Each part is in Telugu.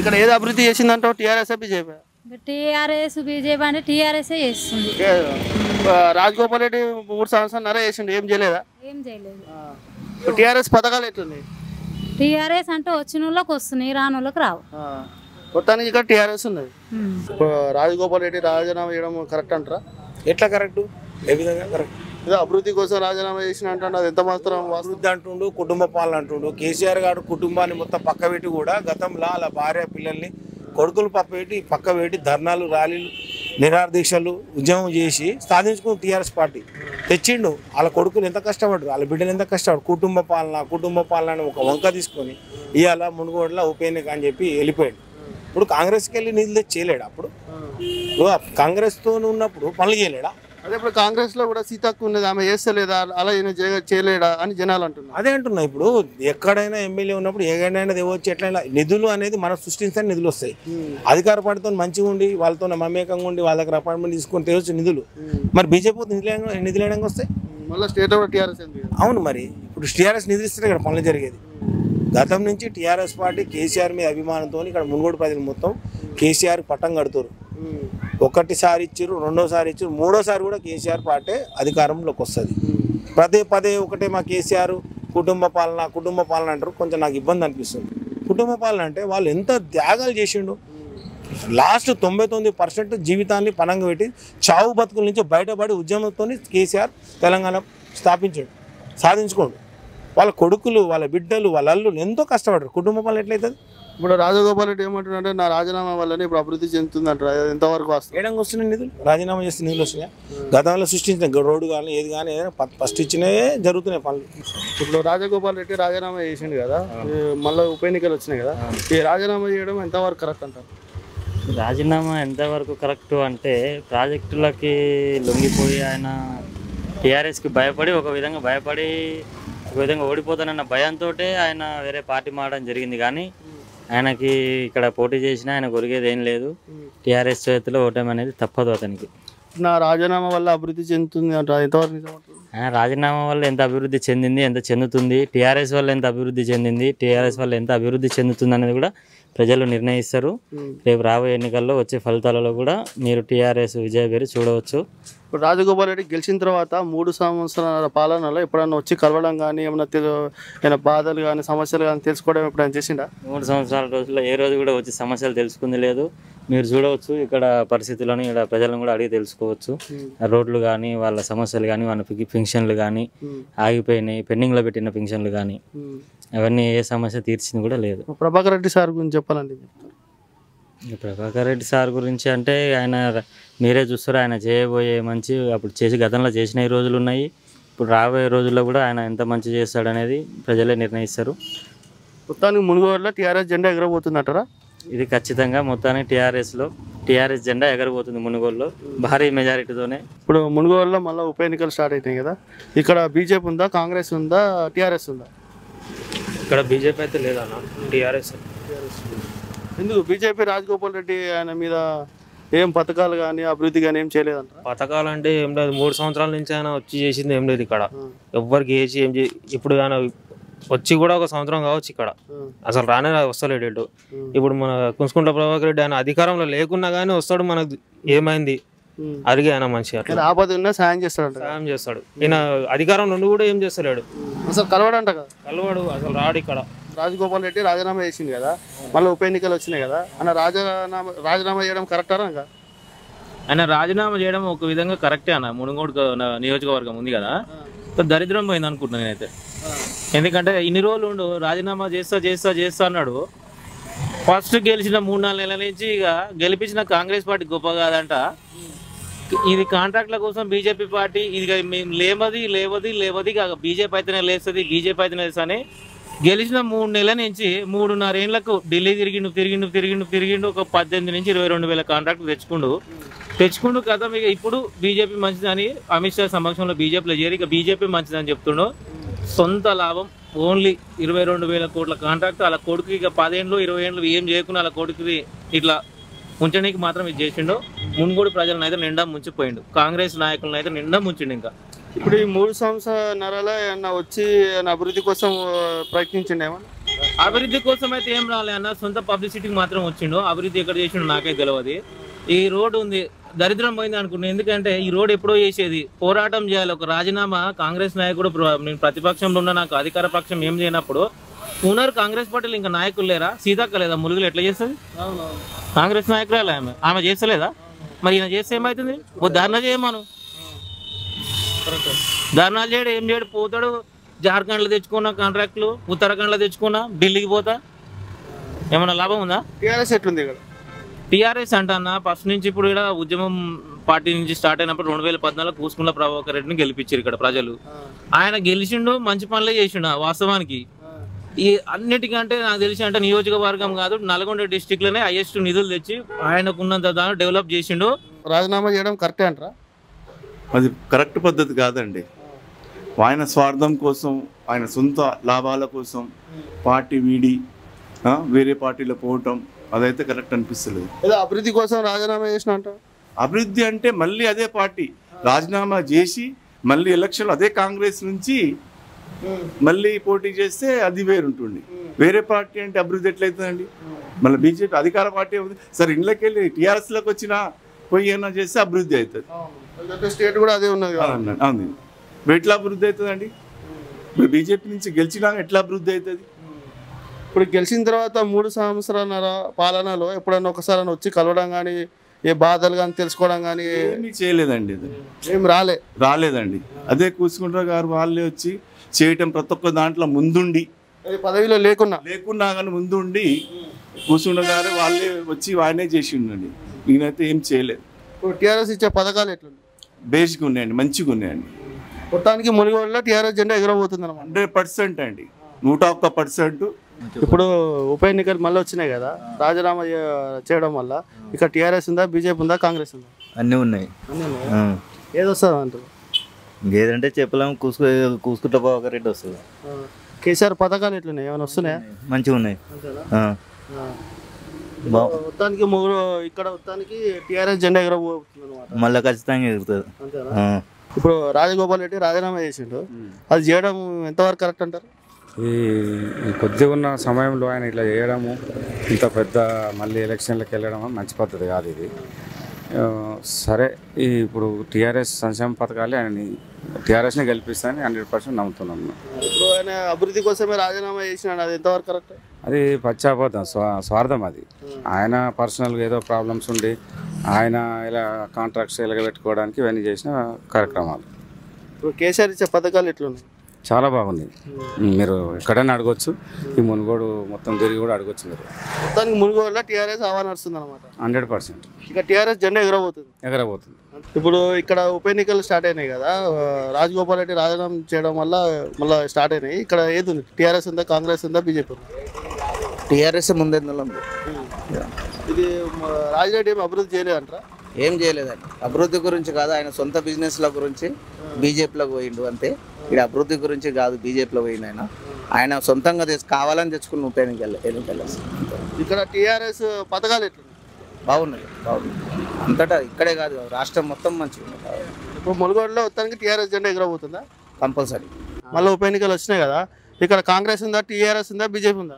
ఇక్కడ ఏది అభివృద్ధి చేసిందంటావు టీఆర్ఎస్ బీజేపీ టీఆర్ఎస్ బీజేపీ అంటే టీఆర్ఎస్ఏ చేస్తుంది రాజగోపాల్ రెడ్డి మూడు సంవత్సరాలు నరే చేసిండు ఏం చేయలేదా ఏం చేయలేదు టీఆర్ఎస్ పథకాలు ఎట్లున్నాయి టీఆర్ఎస్ అంటే వచ్చిన వాళ్ళకి వస్తున్నాయి రాని వాళ్ళకి రావు ఆ, మొత్తానికి ఇక్కడ టీఆర్ఎస్ ఉన్నది ఉమ్. ఇప్పుడు రాజగోపాల్ రెడ్డి రాజీనామా చేయడం కరెక్ట్ అంటారా ఎట్లా కరెక్ట్ ఏ విధంగా కరెక్ట్ ఏదో అభివృద్ధి కోసం రాజీనామా చేసిన అంటాడు అది ఎంత మాత్రం వాస్తవం అభివృద్ధి అంటుండు కుటుంబ పాలన అంటుండు కేసీఆర్ గారు కుటుంబాన్ని మొత్తం పక్క పెట్టి కూడా గతంలో అలా భార్య పిల్లల్ని కొడుకులు పక్క పెట్టి పక్క పెట్టి ధర్నాలు ర్యాలీలు నిరాహార దీక్షలు ఉద్యమం చేసి సాధించుకుని టీఆర్ఎస్ పార్టీ తెచ్చిండు వాళ్ళ కొడుకులు ఎంత కష్టపడ్డారు వాళ్ళ బిడ్డలు ఎంత కష్టపడ్డారు కుటుంబ పాలన కుటుంబ పాలన అని ఒక వంక తీసుకొని ఇవాళ మునుగోడులో ఉప ఎన్నిక అని చెప్పి వెళ్ళిపోయాడు ఇప్పుడు కాంగ్రెస్కి వెళ్ళి నిధులు తెచ్చి చేయలేడు అప్పుడు ఇప్పుడు ఆ కాంగ్రెస్తో ఉన్నప్పుడు పనులు చేయలేడా అదే ఇప్పుడు కాంగ్రెస్ లో కూడా సీతక్క ఉన్నది ఆమె చేస్తలేదా అలా ఈయన చేయ- చేయలేడా అని జనాలు అంటున్నారు అదే అంటున్నా ఇప్పుడు ఎక్కడైనా ఎమ్మెల్యే ఉన్నప్పుడు ఏదైనా దేవచ్చు ఎట్లయినా నిధులు అనేది మనం సృష్టించని నిధులు వస్తాయి అధికార పార్టీతో మంచిగా ఉండి వాళ్ళతో మమేకంగా ఉండి వాళ్ళ దగ్గర అపాయింట్మెంట్ తీసుకొని తేవచ్చు నిధులు మరి బీజేపీ నిధులు నిధులు వేయడానికి వస్తాయి మళ్ళీ స్టేట్ కూడా టీఆర్ఎస్ ఎందుకు అవును మరి ఇప్పుడు టీఆర్ఎస్ నిధులు ఇస్తే ఇక్కడ పనులు జరిగేది గతం నుంచి టీఆర్ఎస్ పార్టీ కేసీఆర్ మీద అభిమానంతో ఇక్కడ మునుగోడు ప్రజలు మొత్తం కేసీఆర్ పట్టం కడుతారు ఒకటిసారి ఇచ్చారు రెండోసారి ఇచ్చారు మూడోసారి కూడా కేసీఆర్ పార్టీ అధికారంలోకి వస్తుంది పదే పదే ఒకటే మా కేసీఆర్ కుటుంబ పాలన కుటుంబ పాలన అంటారు కొంచెం నాకు ఇబ్బంది అనిపిస్తుంది కుటుంబ పాలన అంటే వాళ్ళు ఎంత త్యాగాలు చేసిండు లాస్ట్ తొంభై తొమ్మిది పర్సెంట్ జీవితాన్ని పనంగా పెట్టి చావు బతుకుల నుంచి బయటపడి ఉద్యమంతో కేసీఆర్ తెలంగాణ స్థాపించాడు సాధించుకోండు వాళ్ళ కొడుకులు వాళ్ళ బిడ్డలు వాళ్ళ అల్లులు ఎంతో కష్టపడ్డారు కుటుంబ పాలన ఎట్లయితుంది ఇప్పుడు రాజగోపాల్ రెడ్డి ఏమంటున్నాడంటే నా రాజీనామా వల్లనే ఇప్పుడు అభివృద్ధి చెందుతుంది అంటారు అది ఎంతవరకు వాస్తవం ఏడంగా వస్తున్నాయి నిధులు రాజీనామా చేస్తే నిధులు వస్తున్నాయా గతంలో సృష్టించిన గ- రోడ్డు కానీ ఏది కానీ ఏదైనా ఫ- ఫస్ట్ ఇచ్చినవే జరుగుతున్నాయి పనులు ఇప్పుడు రాజగోపాల్ రెడ్డి రాజీనామా చేసిండు కదా ఈ మళ్ళీ ఉప ఎన్నికలు వచ్చినాయి కదా ఈ రాజీనామా చేయడం ఎంతవరకు కరెక్ట్ అంటారు రాజీనామా ఎంతవరకు కరెక్ట్ అంటే ప్రాజెక్టులకి లొంగిపోయి ఆయన టీఆర్ఎస్కి భయపడి ఒక విధంగా భయపడి ఒక విధంగా ఓడిపోతానన్న భయంతో ఆయన వేరే పార్టీ మారడం జరిగింది కానీ ఆయనకి ఇక్కడ పోటీ చేసినా ఆయన కొరిగేది ఏం లేదు టీఆర్ఎస్ చేతిలో ఓటమి అనేది తప్పదు అతనికి నా రాజీనామా వల్ల అభివృద్ధి చెందుతుంది అంటారు ఎంతవరకు నిజం అంటారు ఆయన రాజీనామా వల్ల ఎంత అభివృద్ధి చెందింది ఎంత చెందుతుంది టీఆర్ఎస్ వల్ల ఎంత అభివృద్ధి చెందింది టీఆర్ఎస్ వల్ల ఎంత అభివృద్ధి చెందుతుంది అనేది కూడా ప్రజలు నిర్ణయిస్తారు రేపు రాబోయే ఎన్నికల్లో వచ్చే ఫలితాలలో కూడా మీరు టీఆర్ఎస్ విజయ పేరు చూడవచ్చు ఇప్పుడు రాజగోపాల్ రెడ్డి గెలిచిన తర్వాత మూడు సంవత్సరాల పాలనలో ఎప్పుడన్నా వచ్చి కలవడం కానీ ఏమైనా తెలు ఏమైనా బాధలు కానీ సమస్యలు కానీ తెలుసుకోవడం ఎప్పుడైనా చేసిండా మూడు సంవత్సరాల రోజుల్లో ఏ రోజు కూడా వచ్చి సమస్యలు తెలుసుకుంది లేదు మీరు చూడవచ్చు ఇక్కడ పరిస్థితులను ఇక్కడ ప్రజలను కూడా అడిగి తెలుసుకోవచ్చు ఆ రోడ్లు కానీ వాళ్ళ సమస్యలు కానీ వాళ్ళ పికి- పింఛన్లు కానీ ఆగిపోయినాయి పెండింగ్లో పెట్టిన పింఛన్లు కానీ అవన్నీ ఏ సమస్య తీర్చింది కూడా లేదు ప్రభాకర్ రెడ్డి సార్ గురించి చెప్పాలండి ఇక ప్రభాకర్ రెడ్డి సార్ గురించి అంటే ఆయన ర- మీరే చూస్తారు ఆయన చేయబోయే మంచి అప్పుడు చేసి గతంలో చేసిన ఈ రోజులు ఉన్నాయి ఇప్పుడు రాబోయే రోజుల్లో కూడా ఆయన ఎంత మంచి చేస్తాడనేది ప్రజలే నిర్ణయిస్తారు మొత్తానికి మునుగోడులో టీఆర్ఎస్ జెండా ఎగరబోతుందంటారా ఇది ఖచ్చితంగా మొత్తానికి టీఆర్ఎస్లో టీఆర్ఎస్ జెండా ఎగరబోతుంది మునుగోలులో భారీ మెజారిటీతోనే ఇప్పుడు మునుగోడులో మళ్ళీ ఉప ఎన్నికలు స్టార్ట్ అవుతాయి కదా ఇక్కడ బీజేపీ ఉందా కాంగ్రెస్ ఉందా టీఆర్ఎస్ ఉందా ఇక్కడ బీజేపీ అయితే లేదన్న టీఆర్ఎస్ ఎందుకు బీజేపీ రాజగోపాల్ రెడ్డి ఆయన మీద ఏం పథకాలు కానీ అభివృద్ధి కానీ ఏం చేయలేదంటారా పథకాలు అంటే ఏం లేదు మూడు సంవత్సరాల నుంచి ఆయన వచ్చి చేసింది ఏం లేదు ఇక్కడ ఎవ్వరికి ఏసి ఏం చే ఇప్పుడు ఆయన వచ్చి కూడా ఒక సంవత్సరం కావచ్చు ఇక్కడ అసలు రానే రా- వస్తలేడు ఇటు ఇప్పుడు మన కుంసుకుంట ప్రభాకర్ రెడ్డి ఆయన అధికారంలో లేకున్నా కానీ వస్తాడు మనకు ఏమైంది అడిగి ఆయన మంచిగా అట్లా ఆయన ఆపద ఉన్నా సాయం చేస్తాడంట సాయం చేస్తాడు ఈయన అధికారంలో ఉండి కూడా ఏం చేస్తలేడు అసలు కలవడంట కదా కలవాడు అసలు రాడు ఇక్కడ రాజగోపాల్ రెడ్డి రాజీనామా చేసింది కదా మళ్ళీ ఉప ఎన్నికలు వచ్చినాయి కదా అన్న రాజీనామా రాజీనామా చేయడం కరెక్టారా ఇంకా ఆయన రాజీనామా చేయడం ఒక విధంగా కరెక్టే అన్న మునుగోడు క- నా నియోజకవర్గం ఉంది కదా సో దరిద్రం పోయింది అనుకుంటున్నాను నేనైతే ఎందుకంటే ఇన్ని రోజులు ఉండు రాజీనామా చేస్తా చేస్తా చేస్తా అన్నాడు ఫస్ట్ గెలిచిన మూడు నాలుగు నెలల నుంచి ఇక గెలిపించిన కాంగ్రెస్ పార్టీ గొప్ప కాదంట ఇది కాంట్రాక్ట్ల కోసం బీజేపీ పార్టీ ఇది ఇక మేము లేవది లేవది లేవది ఇక బీజేపీ అయితేనే లేస్తుంది బీజేపీ అయితేనే లేస్తుంది గెలిచిన మూడు నెలల నుంచి మూడున్నర ఏళ్ళకు ఢిల్లీ తిరిగిండు తిరిగిండు తిరిగిండు తిరిగిండు ఒక పద్దెనిమిది నుంచి ఇరవై రెండు వేల కాంట్రాక్ట్ తెచ్చుకుండు తెచ్చుకుండు కదా ఇక ఇప్పుడు బీజేపీ మంచిదని అమిత్ షా సమక్షంలో బీజేపీలో చేరి ఇక బీజేపీ మంచిదని చెప్తుండు సొంత లాభం ఓన్లీ ఇరవై రెండు వేల కోట్ల కాంట్రాక్ట్ వాళ్ళ కొడుకు ఇక పదేళ్ళు ఇరవై ఏళ్ళు ఏం చేయకుండా వాళ్ళ కొడుకుది ఇట్లా ఉంచడానికి మాత్రం ఇది చేసిండు మున్గోడు ప్రజలను అయితే నిండా ముంచిపోయిండు కాంగ్రెస్ నాయకులను అయితే నిండా ముంచిండు ఇంకా ఇప్పుడు ఈ మూడు సంవత్సరాల ఏమన్నా వచ్చి ఏమన్నా అభివృద్ధి కోసం ఆ, ప్రయత్నించండి ఏమన్నా అభివృద్ధి కోసం అయితే ఏం రాలే అన్న సొంత పబ్లిసిటీకి మాత్రం వచ్చిండు అభివృద్ధి ఎక్కడ చేసిండు నాకైతే తెలియదు ఈ రోడ్డు ఉంది దరిద్రం పోయింది అనుకున్నాను ఎందుకంటే ఈ రోడ్ ఎప్పుడో చేసేది పోరాటం చేయాలి ఒక రాజీనామా కాంగ్రెస్ నాయకుడు ప్ర- నేను ప్రతిపక్షంలో ఉన్న నాకు అధికార పక్షం ఏం చేయనప్పుడు ఉన్నారు కాంగ్రెస్ పార్టీలు ఇంకా నాయకులు లేరా సీతక్క లేదా ములుగులు ఎట్లా చేస్తుంది కాంగ్రెస్ నాయకురాలే ఆమె ఆమె చేస్తలేదా మరి ఈయన చేస్తే ఏమవుతుంది ఓ ధర్నా చేయమను ధర్నాలు చేయడు ఏం చేయడు పోతాడు జార్ఖండ్లో తెచ్చుకున్న కాంట్రాక్టులు ఉత్తరాఖండ్లో తెచ్చుకున్నా ఢిల్లీకి పోతా ఏమైనా లాభం ఉందా టీఆర్ఎస్ ఎట్లుంది ఇక్కడ టీఆర్ఎస్ అంటన్న ఫస్ట్ నుంచి ఇప్పుడు ఇక్కడ ఉద్యమం పార్టీ నుంచి స్టార్ట్ అయినప్పుడు రెండు వేల పద్నాలుగు కూసుకున్న ప్రభాకర్ రెడ్డిని గెలిపించారు ఇక్కడ ప్రజలు ఆయన గెలిచిండు మంచి పనులే చేసిండు ఆ వాస్తవానికి ఈ అన్నిటికంటే నాకు తెలిసి అంటే నియోజకవర్గం కాదు నల్గొండ డిస్టిక్ లోనే హైయెస్ట్ నిధులు తెచ్చి ఆయనకున్నంత దాన్ని డెవలప్ చేసిండు రాజీనామా చేయడం కరెక్టే అంటారా అది కరెక్ట్ పద్ధతి కాదండి ఆయన స్వార్థం కోసం ఆయన సొంత లాభాల కోసం పార్టీ వీడి ఆ, వేరే పార్టీలో పోవటం అదైతే కరెక్ట్ అనిపిస్తలేదు ఏదో అభివృద్ధి కోసం రాజీనామా చేసిన అంటారు అభివృద్ధి అంటే మళ్ళీ అదే పార్టీ రాజీనామా చేసి మళ్ళీ ఎలక్షన్ అదే కాంగ్రెస్ నుంచి మళ్ళీ పోటీ చేస్తే అది వేరుంటుంది వేరే పార్టీ అంటే అభివృద్ధి ఎట్లయితుందండి మళ్ళీ బీజేపీ అధికార పార్టీ ఉంది సరే ఇళ్ళకి వెళ్ళి టీఆర్ఎస్లోకి వచ్చినా పోయి ఏమైనా చేస్తే అభివృద్ధి అవుతుంది స్టేట్ కూడా అదే ఉన్నది కదా. అవునండి, అవును ఇప్పుడు ఎట్లా అభివృద్ధి అవుతుందండి ఇప్పుడు బీజేపీ నుంచి గెలిచినా ఎట్లా అభివృద్ధి అవుతుంది ఇప్పుడు గెలిచిన తర్వాత మూడు సంవత్సరాల పాలనలో ఎప్పుడన్నా ఒకసారి వచ్చి కలవడం కానీ ఏ బాధలు కానీ తెలుసుకోవడం కానీ ఏమీ చేయలేదండి ఇది ఏం రాలే రాలేదండి అదే కూసుకుంటారు గారు వాళ్ళే వచ్చి చేయటం ప్రతి ఒక్క దాంట్లో ముందుండి అది పదవిలో లేకున్నా లేకున్నా కానీ ముందుండి కూసుండ గారు వాళ్ళే వచ్చి ఆయనే చేసిండండి ఈయనైతే ఏం చేయలేదు ఇప్పుడు టీఆర్ఎస్ ఇచ్చే పథకాలు ఎట్లుంది బేసిక్గా ఉన్నాయండి మంచిగా ఉన్నాయండి మొత్తానికి మునిగోడులో టీఆర్ఎస్ జెండా ఎగరబోతుంది అనమాట హండ్రెడ్ పర్సెంట్ అండి నూట ఒక్క పర్సెంట్ ఇప్పుడు ఉప ఎన్నికలు మళ్ళీ వచ్చినాయి కదా రాజీనామా చే- చేయడం వల్ల ఇక్కడ టీఆర్ఎస్ ఉందా బీజేపీ ఉందా కాంగ్రెస్ ఉందా అన్నీ ఉన్నాయి అన్నీ ఉన్నాయా? ఆ. ఏది వస్తుంది అంటారు ఇంకేదంటే చెప్పలేము కూసుకు కూసుకుంటా పోక రెడ్డి వస్తుంది కేసీఆర్ పథకాలు ఎట్లున్నాయి ఏమైనా వస్తున్నాయా మంచిగా ఉన్నాయి ఆ. ఆ. బా మొత్తానికి మూడు ఇక్కడ మొత్తానికి టీఆర్ఎస్ జెండా ఎగరబోతుంది అనమాట మళ్ళీ ఖచ్చితంగా ఎగురుతుంది అంతేనా ఆ. ఇప్పుడు రాజగోపాల్ రెడ్డి రాజీనామా చేసిండు అది చేయడం ఎంతవరకు కరెక్ట్ అంటారు ఈ ఈ కొద్దిగా ఉన్న సమయంలో ఆయన ఇట్లా చేయడము ఇంత పెద్ద మళ్ళీ ఎలక్షన్లకు వెళ్ళడం మంచి పద్ధతి కాదు ఇది ఆ, సరే ఈ ఇప్పుడు టీఆర్ఎస్ సంక్షేమ పథకాలే ఆయన టీఆర్ఎస్ని గెలిపిస్తానని హండ్రెడ్ పర్సెంట్ నమ్ముతున్నాను ఇప్పుడు ఆయన అభివృద్ధి కోసమే రాజీనామా చేసినాడు అది ఎంతవరకు కరెక్ట్ అది పశ్చాత్తాపం స్వా స్వార్థం అది ఆయన పర్సనల్గా ఏదో ప్రాబ్లమ్స్ ఉండి ఆయన ఇలా కాంట్రాక్ట్స్ పెట్టుకోవడానికి ఇవన్నీ చేసిన కార్యక్రమాలు ఇప్పుడు కేసీఆర్ ఇచ్చే పథకాలు ఎట్లున్నాయి చాలా బాగుంది మీరు ఎక్కడైనా అడగొచ్చు ఈ మునుగోడు మొత్తం తిరిగి కూడా అడగొచ్చు మీరు మొత్తానికి మునుగోడులో టీఆర్ఎస్ ఆహ్వానం నడుస్తుంది అనమాట హండ్రెడ్ పర్సెంట్ ఇక టీఆర్ఎస్ జెండా ఎగరబోతుంది ఎగరబోతుంది ఇప్పుడు ఇక్కడ ఉప ఎన్నికలు స్టార్ట్ అయినాయి కదా ఆ, రాజగోపాల్ రెడ్డి రాజీనామా చేయడం వల్ల మళ్ళీ స్టార్ట్ అయినాయి ఇక్కడ ఏది ఉంది టీఆర్ఎస్ ఉందా కాంగ్రెస్ ఉందా బీజేపీ ఉందా టీఆర్ఎస్ ముందెందులో ఉంది ఇది మ, రాజిరెడ్డి ఏమి అభివృద్ధి చేయలేదంటారా ఏం చేయలేదండి అభివృద్ధి గురించి కాదు ఆయన సొంత బిజినెస్ల గురించి బీజేపీలోకి పోయిండు అంతే ఇక్కడ అభివృద్ధి గురించి కాదు బీజేపీలో పోయిండు ఆయన ఆయన సొంతంగా తెచ్చు కావాలని తెచ్చుకుని ఉప ఎన్నికలు ఎన్నికలు ఇక్కడ టీఆర్ఎస్ పథకాలు ఎట్లున్నాయి బాగున్నది బాగుంది అంతటా ఇక్కడే కాదు రాష్ట్రం మొత్తం మంచిగా ఉంది ఇప్పుడు మునుగోడులో మొత్తానికి టీఆర్ఎస్ జెండా ఎగరబోతుందా కంపల్సరీ మళ్ళీ ఉప ఎన్నికలు వచ్చినాయి కదా ఇక్కడ కాంగ్రెస్ ఉందా టీఆర్ఎస్ ఉందా బీజేపీ ఉందా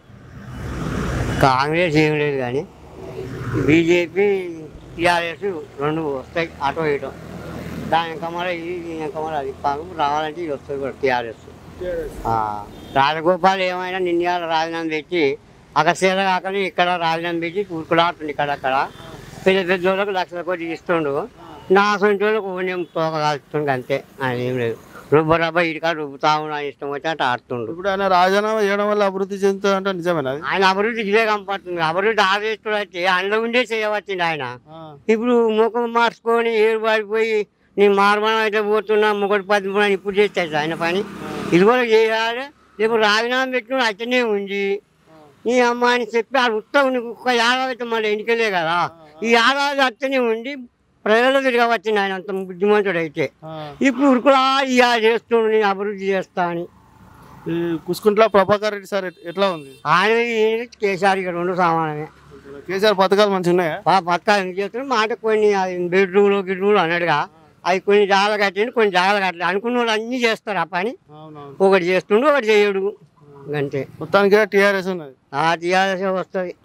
కాంగ్రెస్ ఏం లేదు కానీ బీజేపీ టీఆర్ఎస్ రెండు వస్తాయి అటో ఇటో దాని కమల ఇది దీని కమల అది పాపం రావాలంటే ఇది వస్తుంది కూడా టీఆర్ఎస్ రాజగోపాల్ ఏమైనా నిన్న రాజీనామా పెట్టి అక్కడ సీర కాకని ఇక్కడ రాజీనామా పెట్టి కూరుకులాడుతుంది ఇక్కడ అక్కడ పెద్ద పెద్ద వాళ్ళకు లక్షల కోటి ఇస్తుండు నా సొంత వాళ్ళకు ఓన్యం తోక కాల్చుతుండు అంతే ఆయన ఏం లేదు రుబ్బ రబ్బ ఇటుక రుబ్బుతా ఉన్నా ఇష్టం వచ్చి అట్లా ఆడుతుండు ఇప్పుడు ఆయన రాజీనామా చేయడం వల్ల అభివృద్ధి చెందుతుంది అంటే నిజమేనా అది? ఆయన అభివృద్ధి ఇదే కనపడుతుంది అభివృద్ధి ఆదేశుడు అయితే అందులో ఉండే చేయవచ్చింది ఆయన ఇప్పుడు ముఖం మార్చుకొని ఏరు పారిపోయి నీ మార్మం అయితే పోతున్నా ముఖటి పది ఇప్పుడు చేస్తాడు ఆయన పని ఇది కూడా చేయాలి ఇప్పుడు రాజీనామా పెట్టిన అతనే ఉంది ఈ అమ్మ అని చెప్పి ఆ ఉత్తరం నీకు ఒక్క ఏడాది అయితే మళ్ళీ ఎన్నికలే కదా ఈ ఏడాది అతనే ఉండి ప్రజలు తిరగవచ్చింది ఆయన అంత బుద్ధిమంతుడు అయితే ఇప్పుడు కూడా ఇలా చేస్తుండు నేను అభివృద్ధి చేస్తా అని ఈ కుసుకుంట్ల ప్రభాకర్ రెడ్డి సార్ ఎట్- ఎట్లా ఉంది ఆయన ఈయన కేసీఆర్ ఇక రెండు సమానమే కేసీఆర్ పథకాలు మంచిగా ఉన్నాయా ఆ పథకాలు ఎందుకు చేస్తున్నాడు మాట కొన్ని బెడ్రూమ్లు గిడ్రూమ్లు అన్నాడుగా అవి కొన్ని జాగాలు కట్టండి కొన్ని జాగాలు కట్టలేదు అనుకున్న వాళ్ళు అన్నీ చేస్తారు ఆ పని ఒకటి చేస్తుండు ఒకటి చేయడు అంతే మొత్తానికి టీఆర్ఎస్ ఉన్నది ఆ టీఆర్ఎస్ వస్తుంది